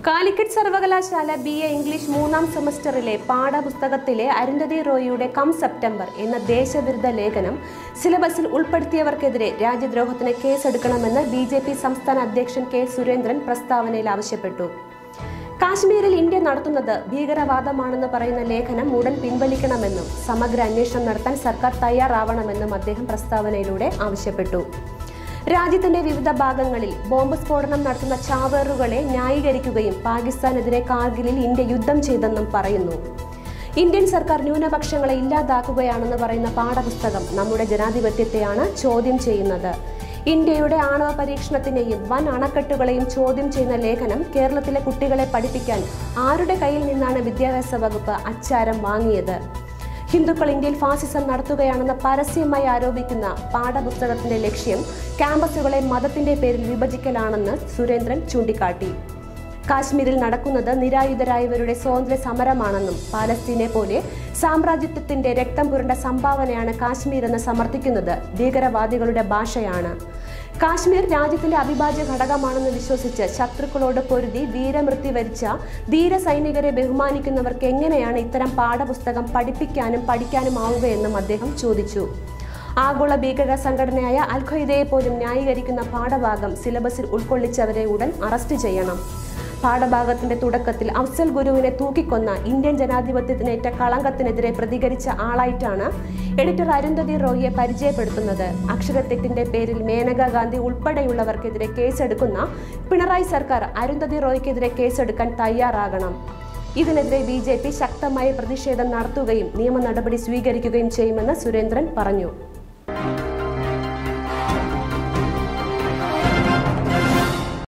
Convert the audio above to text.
കാലിക്കറ്റ് സർവകലാശാല B A English മൂന്നാം സെമസ്റ്ററിലെ പാഠപുസ്തകത്തിലെ അരുന്ധതി റോയിയുടെ കം സെപ്റ്റംബർ എന്ന ദേശവിരുദ്ധ ലേഖനം സിലബസിൽ ഉൾപ്പെടുത്തിയവർക്കെതിരെ രാജ്യദ്രോഹത്തിന് കേസെടുക്കണമെന്ന് ബി ജെ പി സംസ്ഥാന അധ്യക്ഷൻ കെ സുരേന്ദ്രൻ പ്രസ്താവനയിൽ ആവശ്യപ്പെട്ടു കാശ്മീരിൽ ഇന്ത്യ നടത്തുന്നത് ഭീകരവാദമാണെന്ന് പറയുന്ന ലേഖനം ഉടൻ പിൻവലിക്കണമെന്നും സമഗ്ര അന്വേഷണം നടത്താൻ സർക്കാർ തയ്യാറാവണമെന്നും അദ്ദേഹം പ്രസ്താവനയിലൂടെ ആവശ്യപ്പെട്ടു രാജ്യത്തിന്റെ വിവിധ ഭാഗങ്ങളിൽ ബോംബ് സ്ഫോടനം നടത്തുന്ന ചാവേറുകളെ ന്യായീകരിക്കുകയും പാകിസ്ഥാനെതിരെ കാർഗിലിൽ ഇന്ത്യ യുദ്ധം ചെയ്തെന്നും പറയുന്നു ഇന്ത്യൻ സർക്കാർ ന്യൂനപക്ഷങ്ങളെ ഇല്ലാതാക്കുകയാണെന്ന് പറയുന്ന പാഠപുസ്തകം നമ്മുടെ ജനാധിപത്യത്തെയാണ് ചോദ്യം ചെയ്യുന്നത് ഇന്ത്യയുടെ ആണവ പരീക്ഷണത്തിനെയും വൻ അണക്കെട്ടുകളെയും ചോദ്യം ചെയ്യുന്ന ലേഖനം കേരളത്തിലെ കുട്ടികളെ പഠിപ്പിക്കാൻ ആരുടെ കയ്യിൽ നിന്നാണ് വിദ്യാഭ്യാസ വകുപ്പ് അച്ചാരം വാങ്ങിയത് ഹിന്ദുക്കൾ ഇന്ത്യയിൽ ഫാസിസം നടത്തുകയാണെന്ന് പരസ്യമായി ആരോപിക്കുന്ന പാഠപുസ്തകത്തിന്റെ ലക്ഷ്യം ക്യാമ്പസുകളെ മതത്തിന്റെ പേരിൽ വിഭജിക്കലാണെന്ന് സുരേന്ദ്രൻ ചൂണ്ടിക്കാട്ടി കാശ്മീരിൽ നടക്കുന്നത് നിരായുധരായവരുടെ സ്വാതന്ത്ര്യ സമരമാണെന്നും പാലസ്തീനെ പോലെ സാമ്രാജ്യത്വത്തിന്റെ രക്തം പുരണ്ട സംഭാവനയാണ് കാശ്മീർ എന്ന് സമർത്ഥിക്കുന്നത് ഭീകരവാദികളുടെ ഭാഷയാണ് കാശ്മീർ രാജ്യത്തിന്റെ അവിഭാജ്യ ഘടകമാണെന്ന് വിശ്വസിച്ച് ശത്രുക്കളോട് പൊരുതി വീരമൃത്യു വരിച്ച ധീര സൈനികരെ ബഹുമാനിക്കുന്നവർക്ക് എങ്ങനെയാണ് ഇത്തരം പാഠപുസ്തകം പഠിപ്പിക്കാനും പഠിക്കാനും ആവുകയെന്നും അദ്ദേഹം ചോദിച്ചു ആഗോള ഭീകര സംഘടനയായ അൽ ഖയ്ദയെ പോലും ന്യായീകരിക്കുന്ന പാഠഭാഗം സിലബസിൽ ഉൾക്കൊള്ളിച്ചവരെ ഉടൻ അറസ്റ്റ് ചെയ്യണം പാഠഭാഗത്തിന്റെ തുടക്കത്തിൽ അഫ്സൽ ഗുരുവിനെ തൂക്കിക്കൊന്ന ഇന്ത്യൻ ജനാധിപത്യത്തിനേറ്റ കളങ്കത്തിനെതിരെ പ്രതികരിച്ച ആളായിട്ടാണ് എഡിറ്റർ അരുന്ധതി റോയിയെ പരിചയപ്പെടുത്തുന്നത് അക്ഷരത്തെറ്റിന്റെ പേരിൽ മേനക ഗാന്ധി ഉൾപ്പെടെയുള്ളവർക്കെതിരെ കേസെടുക്കുന്ന പിണറായി സർക്കാർ അരുന്ധതി റോയ്ക്കെതിരെ കേസെടുക്കാൻ തയ്യാറാകണം ഇതിനെതിരെ ബി ജെ പി ശക്തമായ പ്രതിഷേധം നടത്തുകയും നിയമ നടപടി സ്വീകരിക്കുകയും ചെയ്യുമെന്ന് സുരേന്ദ്രൻ പറഞ്ഞു